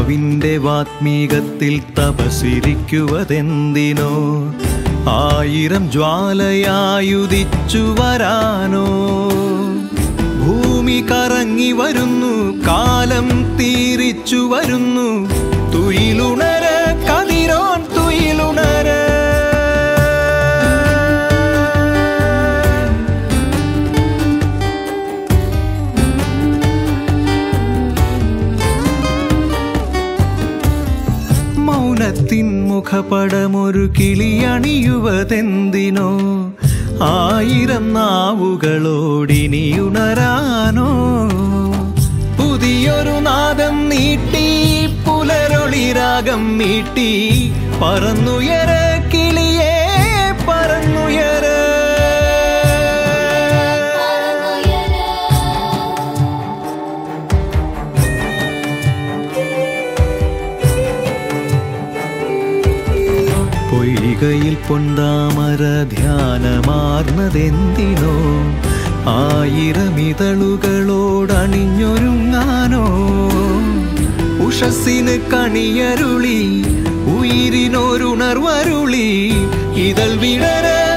ആത്മാവിൻ്റെ വാത്മീകത്തിൽ തപസിരിക്കുവതെന്തിനോ ആയിരം ജ്വാലയായുദിച്ചു വരാനോ ഭൂമി കറങ്ങി വരുന്നു കാലം തീരിച്ചു വരുന്നു തുയിലുണര കതിരോൻ തുയിലുണര മൗനത്തിൻ മുഖപടമൊരു കിളിയണിയുവതെന്തിനോ ആയിരം നാവുകളോടിനിയുണരാനോ പുതിയൊരു നാദം നീട്ടി പുലരൊളിരാഗം നീട്ടി പറന്നുയര കിളിയേ പറന്നുയര പൊയ്കയിൽ പൊന്താമര ധ്യാനമാർന്നതെന്തിനോ ആയിരമിതളുകളോടണിഞ്ഞൊരുങ്ങാനോ ഉഷസ്സിന് കണിയരുളി ഉയിരിനൊരുണർവരുളി ഇതൾ വിടര